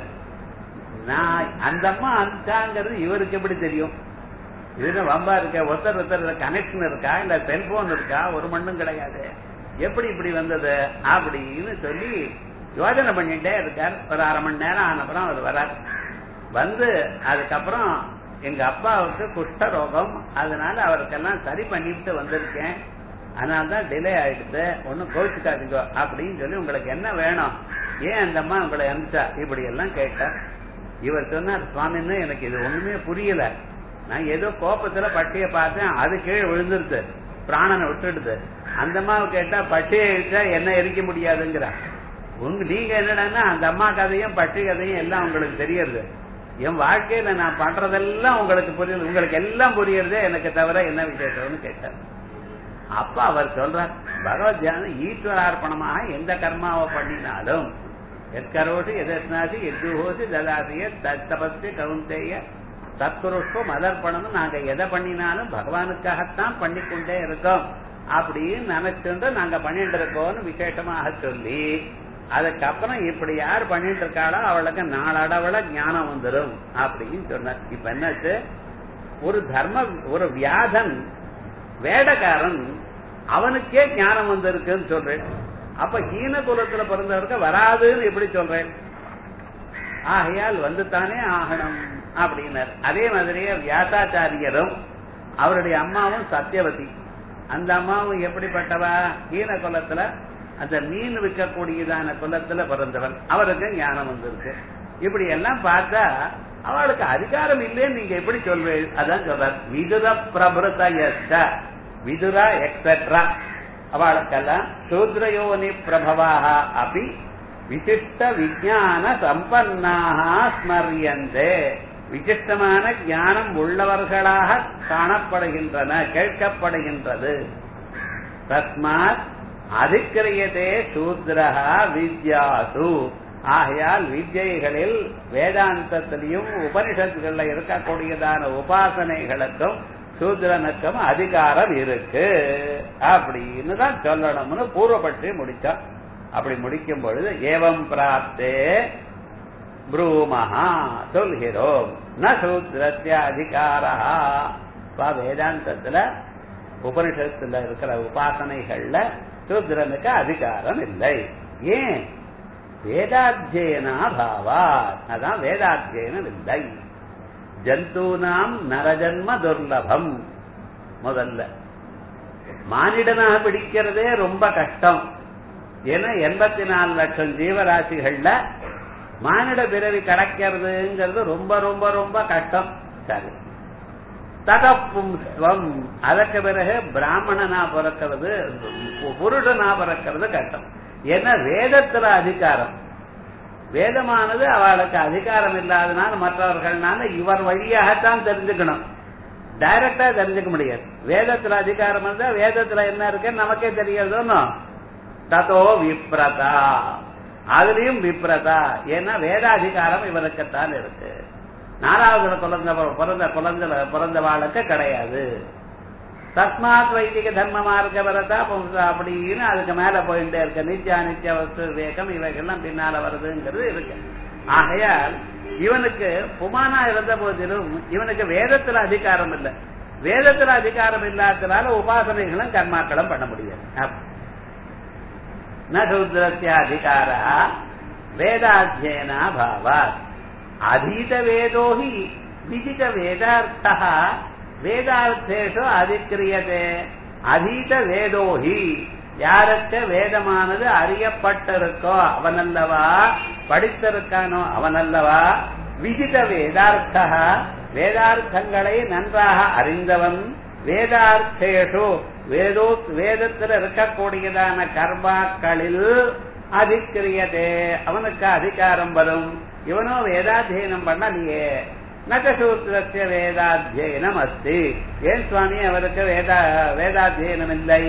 நான் அந்த அம்மா அனுப்பிச்சாங்கிறது இவருக்கு எப்படி தெரியும் இது வம்பா இருக்க ஒருத்தர் ஒருத்தர் கனெக்ஷன் இருக்கா இல்ல செல்போன் இருக்கா ஒரு மண்ணும் கிடையாது எப்படி இப்படி வந்தது அப்படின்னு சொல்லி யோஜனை பண்ணிட்டே இருக்கார் ஒரு அரை மணி நேரம் ஆனப்புறம் அவர் வரார் வந்து அதுக்கப்புறம் எங்க அப்பாவுக்கு குஷ்ட ரோகம் அதனால அவருக்கெல்லாம் சரி பண்ணிட்டு வந்திருக்கேன் அதனால தான் டிலே ஆயிடுது ஒன்னும் கோவிச்சுக்காதீங்க அப்படின்னு சொல்லி உங்களுக்கு என்ன வேணும் ஏன் அந்த அம்மா உங்களை அனுப்பிச்சா இப்படி எல்லாம் கேட்டார் இவர் சொன்னார் சுவாமின்னு எனக்கு இது ஒண்ணுமே புரியல நான் ஏதோ கோபத்துல பட்டிய பார்த்தேன் அது கீழே விழுந்துருது பிராணனை விட்டுடுது அந்த அம்மாவை கேட்டா பட்டியை இழுத்தா என்ன எரிக்க முடியாதுங்கிறா உங்க நீங்க என்னடான்னா அந்த அம்மா கதையும் பட்டி கதையும் எல்லாம் உங்களுக்கு தெரியறது என் வாழ்க்கையில நான் பண்றதெல்லாம் உங்களுக்கு புரியுது உங்களுக்கு எல்லாம் புரியறதே எனக்கு தவிர என்ன விசேஷம்னு கேட்டார் அப்ப அவர் சொல்றார் பகவத் தியானம் ஈஸ்வரார்ப்பணமாக எந்த கர்மாவை பண்ணினாலும் எத்கரோசி எதஸ்னாசி எத்துஹோசி ததாசிய தத்தபஸ்தி கவுந்தேய தத்புருஷ்பம் அதர்ப்பணம் நாங்க எதை பண்ணினாலும் பகவானுக்காகத்தான் பண்ணிக்கொண்டே இருக்கோம் அப்படின்னு நினைச்சுட்டு நாங்க பண்ணிட்டு இருக்கோம்னு விசேஷமாக சொல்லி அதுக்கப்புறம் இப்படி யார் பண்ணிட்டு இருக்காளோ அவளுக்கு நாளடவுல ஞானம் வந்துடும் அப்படின்னு சொன்னார் இப்ப என்னாச்சு ஒரு தர்ம ஒரு வியாதன் வேடக்காரன் அவனுக்கே ஞானம் வந்திருக்குன்னு சொல்றேன் அப்ப ஹீன குலத்துல பிறந்தவருக்கு வராதுன்னு எப்படி சொல்றேன் ஆகையால் வந்துத்தானே ஆகணும் அப்படின்னார் அதே மாதிரியே வியாசாச்சாரியரும் அவருடைய அம்மாவும் சத்தியவதி அந்த அம்மாவும் எப்படிப்பட்டவா ஹீன குலத்துல அந்த மீன் விற்கக்கூடியதான குலத்துல பிறந்தவன் அவருக்கு ஞானம் வந்திருக்கு இப்படி எல்லாம் பார்த்தா அவளுக்கு அதிகாரம் இல்லைன்னு நீங்க எப்படி சொல்வீங்க அதான் சொல்றார் விதுர பிரபுரத விதுரா எக்ஸெட்ரா அவளுக்கெல்லாம் சூத்ரயோனி பிரபவாக அப்படி விசிஷ்ட விஜான சம்பன்னாக ஸ்மரியந்தே விசிஷ்டமான ஞானம் உள்ளவர்களாக காணப்படுகின்றன கேட்கப்படுகின்றது தஸ்மாத் அதிக்கிரியதே சூத்ரஹா வித்யாசு ஆகையால் வித்யைகளில் வேதாந்தத்திலையும் உபனிஷத்துகள்ல இருக்கக்கூடியதான உபாசனைகளுக்கும் சூத்ரனுக்கும் அதிகாரம் இருக்கு அப்படின்னு தான் சொல்லணும்னு பூர்வப்பற்றி முடிச்சான் அப்படி முடிக்கும் பொழுது ஏவம் பிராப்தே ப்ரூமஹா சொல்கிறோம் ந சூத்ரத்திய அதிகாரா வேதாந்தத்துல உபனிஷத்துல இருக்கிற உபாசனைகள்ல சூத்ரனுக்கு அதிகாரம் இல்லை ஏன் வேதாத்தியனா பாவா அதான் வேதாத்தியனம் இல்லை ஜந்தூனாம் நரஜன்ம துர்லபம் முதல்ல மானிடனாக பிடிக்கிறதே ரொம்ப கஷ்டம் ஏன்னா எண்பத்தி நாலு லட்சம் ஜீவராசிகள்ல மானிட பிறவி கிடைக்கிறதுங்கிறது ரொம்ப ரொம்ப ரொம்ப கஷ்டம் சரி ததப்பும்ஸ்வம் அதற்கு பிறகு பிராமணனா பிறக்கிறது புருஷனா பிறக்கிறது கஷ்டம் ஏன்னா வேதத்துல அதிகாரம் வேதமானது அவளுக்கு அதிகாரம் இல்லாதனால மற்றவர்கள்னால இவர் வழியாகத்தான் தெரிஞ்சுக்கணும் டைரக்டா தெரிஞ்சுக்க முடியாது வேதத்துல அதிகாரம் இருந்தா வேதத்துல என்ன இருக்குன்னு நமக்கே தெரியறதுன்னு ததோ விப்ரதா அதுலயும் விப்ரதா ஏன்னா வேதாதிகாரம் இவருக்குத்தான் இருக்கு நாலாவது குழந்தை பிறந்த குழந்தை பிறந்த வாளுக்கு கிடையாது தஸ்மாத் வைதிக தர்ம மார்க்க வரதா அப்படின்னு அதுக்கு மேல போயிட்டே இருக்க நித்திய அனித்திய வஸ்து விவேகம் இவைகள்லாம் பின்னால வருதுங்கிறது இருக்கு ஆகையால் இவனுக்கு புமானா இருந்த போதிலும் இவனுக்கு வேதத்துல அதிகாரம் இல்லை வேதத்துல அதிகாரம் இல்லாததுனால உபாசனைகளும் கர்மாக்களும் பண்ண முடியாது நூத்ரஸ்ய அதிகார வேதாத்தியனா பாவாத் அதீத வேதோ ஹி விதித வேதார்த்தா வேதார்த்தேஷு அதிக்கிரியதே அதீத வேதோஹி யாருக்கு வேதமானது அறியப்பட்டிருக்கோ அவனல்லவா படித்திருக்கானோ அவனல்லவா விதித வேதார்த்தா வேதார்த்தங்களை நன்றாக அறிந்தவன் வேதார்த்தேஷு வேதோ வேதத்தில் இருக்கக்கூடியதான கர்மாக்களில் அதிக்கிரியதே அவனுக்கு அதிகாரம் வரும் இவனோ வேதாத்தியனம் பண்ணலையே நகசூத்திரஸ்ய வேதாத்தியனம் அஸ்தி ஏன் சுவாமி அவருக்கு வேதா வேதாத்தியனம் இல்லை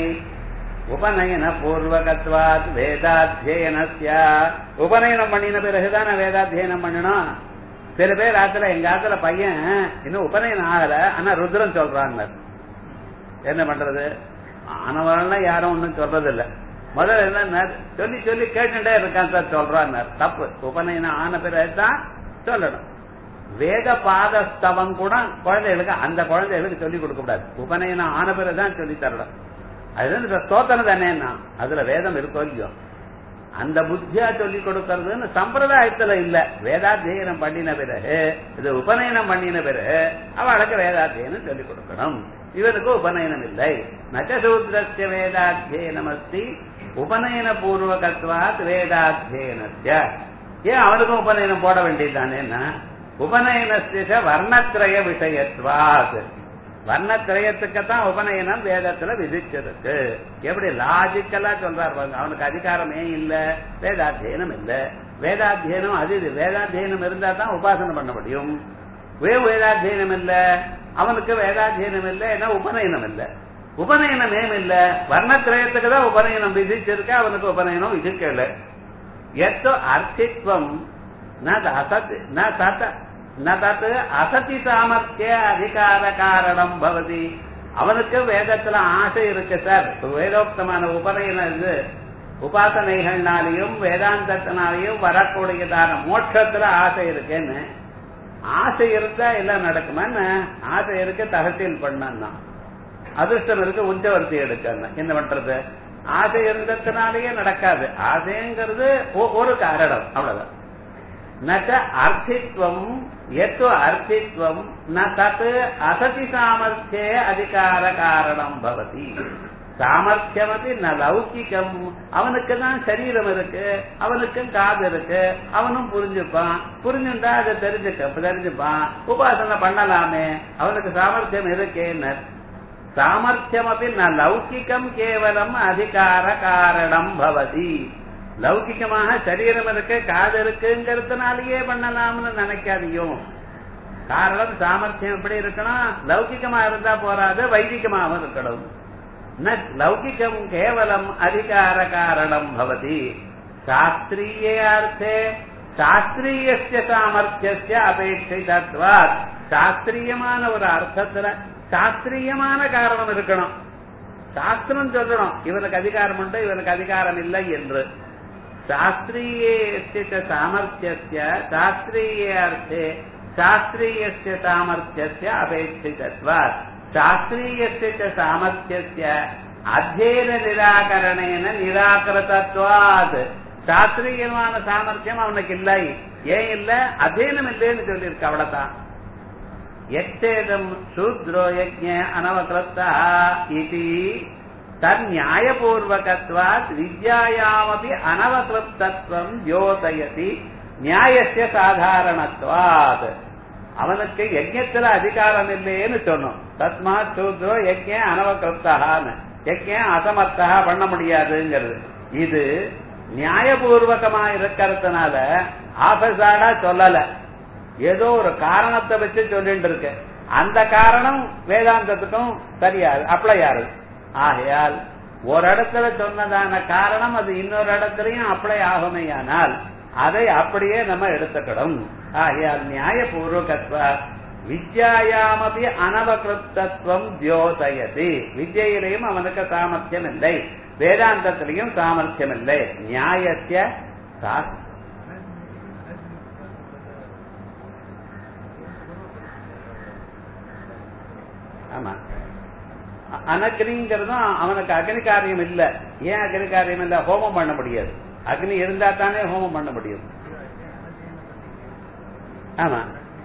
உபநயன பூர்வகத்வாத் வேதாத்தியனஸ்ய உபநயனம் பண்ணின பிறகுதான் வேதாத்தியனம் பண்ணணும் சில பேர் ஆத்துல எங்க ஆத்துல பையன் இன்னும் உபநயனம் ஆகல ஆனா ருத்ரன் சொல்றாங்க என்ன பண்றது ஆனவரெல்லாம் யாரும் ஒன்னும் சொல்றது இல்ல முதல்ல என்ன சொல்லி சொல்லி கேட்டுட்டே இருக்கான் சார் சொல்றான் தப்பு உபநயனம் ஆன பிறகுதான் சொல்லணும் வேத பாதஸ்தவம் கூட குழந்தைகளுக்கு அந்த குழந்தைகளுக்கு சொல்லி கொடுக்க கூடாது உபநயனம் ஆன பிறகுதான் சொல்லி தரணும் அது ஸ்தோத்திரம் தானேன்னா அதுல வேதம் இருக்கோ இல்லையோ அந்த புத்தியா சொல்லி கொடுக்கறதுன்னு சம்பிரதாயத்துல இல்ல வேதாத்தியனம் பண்ணின பிறகு இது உபநயனம் பண்ணின பிறகு அவளுக்கு வேதாத்தியனம் சொல்லி கொடுக்கணும் இவனுக்கு உபநயனம் இல்லை நச்சசூத்திரஸ்ய வேதாத்தியனம் அஸ்தி உபநயன பூர்வகத்வாத் வேதாத்தியனஸ்ய ஏன் அவனுக்கும் உபநயனம் போட வேண்டியதுதானேன்னா உபநயனஸ்ய வர்ணத்திரய விஷயத்வாத் வர்ணத்திரயத்துக்குத்தான் உபநயனம் வேதத்துல விதிச்சிருக்கு எப்படி லாஜிக்கலா சொல்றாரு பாருங்க அவனுக்கு அதிகாரமே இல்ல வேதாத்தியனம் இல்ல வேதாத்தியனம் அது இது வேதாத்தியனம் இருந்தா தான் உபாசனை பண்ண முடியும் வே வேதாத்தியனம் இல்ல அவனுக்கு வேதாத்தியனம் இல்ல ஏன்னா உபநயனம் இல்ல உபநயனம் ஏன் இல்ல வர்ணத்திரயத்துக்கு தான் உபநயனம் விதிச்சிருக்க அவனுக்கு உபநயனம் விதிக்கல எத்தோ அர்த்தித்வம் அசத் ந சத ந தத் அசதி சாமர்த்திய அதிகார காரணம் பவதி அவனுக்கு வேதத்துல ஆசை இருக்கு சார் வேதோக்தமான உபநயனம் இது உபாசனைகள்னாலையும் வேதாந்தத்தினாலையும் வரக்கூடியதான மோட்சத்துல ஆசை இருக்குன்னு ஆசை இருந்தா எல்லாம் நடக்குமான்னு ஆசை இருக்கு தகசீல் பண்ணா அதிர்ஷ்டம் இருக்கு உஞ்சவர்த்தி எடுக்கணும் என்ன பண்றது ஆசை இருந்ததுனாலேயே நடக்காது ஆசைங்கிறது ஒரு காரணம் அவ்வளவுதான் நச்ச அர்த்தித்வம் எத்து அர்த்தித்வம் ந தத் அசதி சாமர்த்தியே அதிகார காரணம் பவதி சாமர்த்தியமதி ந லௌகிகம் அவனுக்கு தான் சரீரம் இருக்கு அவனுக்கும் காது இருக்கு அவனும் புரிஞ்சுப்பான் புரிஞ்சுட்டா அதை தெரிஞ்சுக்க தெரிஞ்சுப்பான் உபாசனை பண்ணலாமே அவனுக்கு சாமர்த்தியம் இருக்கேன்னு சாமர்த்தியமபி ந லௌகிகம் கேவலம் அதிகார காரணம் பவதி லௌகிகமாக சரீரம் இருக்கு காது இருக்குங்கிறதுனாலயே பண்ணலாம்னு நினைக்காதியும் காரணம் சாமர்த்தியம் எப்படி இருக்கணும் லௌகிகமா இருந்தா போறாது வைதிகமாகவும் இருக்கணும் ந லௌகிகம் கேவலம் அதிகார காரணம் பவதி சாஸ்திரிய அர்த்தே சாஸ்திரிய சாமர்த்திய அபேட்சிதத்வாத் சாஸ்திரியமான ஒரு அர்த்தத்துல சாஸ்திரியமான காரணம் இருக்கணும் சாஸ்திரம் சொல்லணும் இவனுக்கு அதிகாரம் உண்டு இவனுக்கு அதிகாரம் இல்லை என்று சாஸ்திரிய சாமர்த்திய சாஸ்திரிய அர்த்தே சாஸ்திரிய சாமர்த்திய அபேட்சிதத்வாத் சாஸ்திரிய சாமர்த்திய அத்தியன நிராகரணேன நிராகரதத்வாத் சாஸ்திரியமான சாமர்த்தியம் அவனுக்கு இல்லை ஏன் இல்ல அத்தியனம் இல்லைன்னு சொல்லியிருக்கு அவ்வளவுதான் எத்தேதம் சூத்ரோ யஜ்ஞ அனவகிருத்தா இது தன்நியாயபூர்வகத்வாத் வித்யாயாமபி அனவகிருத்தத்வம் யோதயதி நியாயசிய சாதாரணத்வாத் அவனுக்கு யஜ்யத்துல அதிகாரம் இல்லையேன்னு சொன்னோம் தஸ்மாத் சூத்ரோ யஜ்ய அனவகிருத்தான்னு யஜ்யம் அசமர்த்தா பண்ண முடியாதுங்கிறது இது நியாயபூர்வகமா இருக்கிறதுனால ஆபசாடா சொல்லல ஏதோ ஒரு காரணத்தை வச்சு சொல்லிட்டு இருக்கு அந்த காரணம் வேதாந்தத்துக்கும் சரியாது அப்ளை ஆகுது ஆகையால் ஒரு இடத்துல சொன்னதான காரணம் அது இன்னொரு இடத்துலயும் அப்ளை ஆகுமையானால் அதை அப்படியே நம்ம எடுத்துக்கணும் ஆகையால் நியாயபூர்வகத்வ வித்யாயாமபி அனவகிருத்தத்துவம் தியோதயதி வித்யிலையும் அவனுக்கு சாமர்த்தியம் இல்லை வேதாந்தத்திலையும் சாமர்த்தியம் இல்லை நியாயத்திய ஆமா அனக்னிங்கிறதும் அவனுக்கு அக்னி காரியம் இல்ல ஏன் அக்னி காரியம் இல்ல ஹோமம் பண்ண முடியாது அக்னி இருந்தா தானே ஹோமம் பண்ண முடியும் ஆமா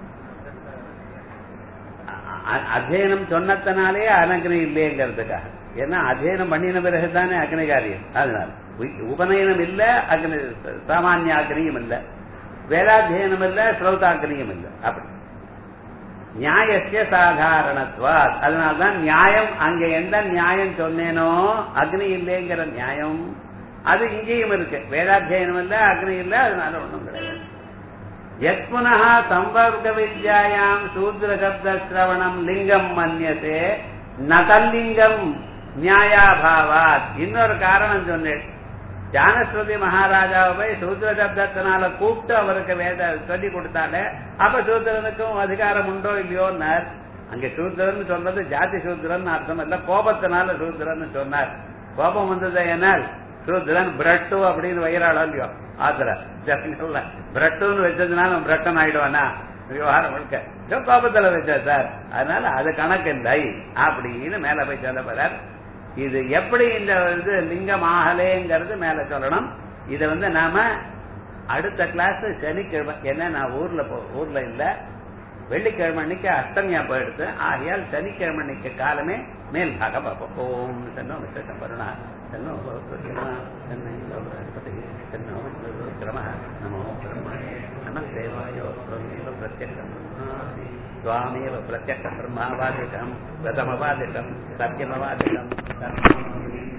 அத்தியனம் சொன்னதனாலே அனக்னி இல்லைங்கிறதுக்காக ஏன்னா அத்தியனம் பண்ணின பிறகுதானே அக்னி காரியம் அதனால உபநயனம் இல்ல அக்னி சாமானிய அக்னியும் இல்ல வேதாத்தியனம் இல்ல ஸ்ரௌதாக்கினியும் இல்ல அப்படி நியாயசிய சாதாரணத்துவாத் அதனால்தான் நியாயம் அங்க எந்த நியாயம் சொன்னேனோ அக்னி இல்லைங்கிற நியாயம் அது இங்கேயும் இருக்கு வேதாத்தியனம் இல்ல அக்னி இல்ல அதனால ஒண்ணும் கிடையாது எத் புனः சம்பர்க்க வித்யாயாம் சூத்ர சப்த சிரவணம் லிங்கம் மன்யசே நதல்லிங்கம் நியாயாபாவாத் இன்னொரு காரணம் சொன்னேன் ஜானஸ்வதி மகாராஜாவை போய் சூத்ர சப்தத்தினால கூப்பிட்டு அவருக்கு வேத சொல்லி கொடுத்தாலே அப்ப சூத்திரனுக்கும் அதிகாரம் உண்டோ இல்லையோன்னார் அங்க சூத்திரன் சொல்றது ஜாதி சூத்திரன் அர்த்தம் இல்ல கோபத்தினால சூத்திரன் சொன்னார் கோபம் வந்தது ஏனால் சூத்திரன் பிரட்டு அப்படின்னு வயிறாளோ இல்லையோ ஆத்திர ஜப்ல பிரட்டுன்னு வச்சதுனால பிரட்டன் ஆயிடுவானா விவகாரம் முழுக்க கோபத்துல வச்சா சார் அதனால அது கணக்கு இல்லை அப்படின்னு மேல போய் சொல்ல போறார் இது எப்படி இந்த இது லிங்கம் ஆகலேங்கிறது மேல சொல்லணும் இதை வந்து நாம அடுத்த கிளாஸ் சனிக்கிழமை ஏன்னா நான் ஊர்ல போ- ஊர்ல இல்ல வெள்ளிக்கிழமை அன்னைக்கு அஷ்டமியா போயிடுது ஆகையால் சனிக்கிழமை அன்னைக்கு காலமே மேல் பாக பார்ப்போம் ஓம் சென்னோ விசேஷம் வருணா சென்னோ பௌத்திரமா, சென்னை லோகபதி, சென்னோ விக்ரம நமோ பிரம்மாய நம தேவாயோ ஸ்வமேவ பிரத்யக்ஷம் பிரம்மாஸ்மி. त्वामेव प्रत्यक्षब्रह्मावादिकम् प्रथमवादिकम् सत्यमवादिकम्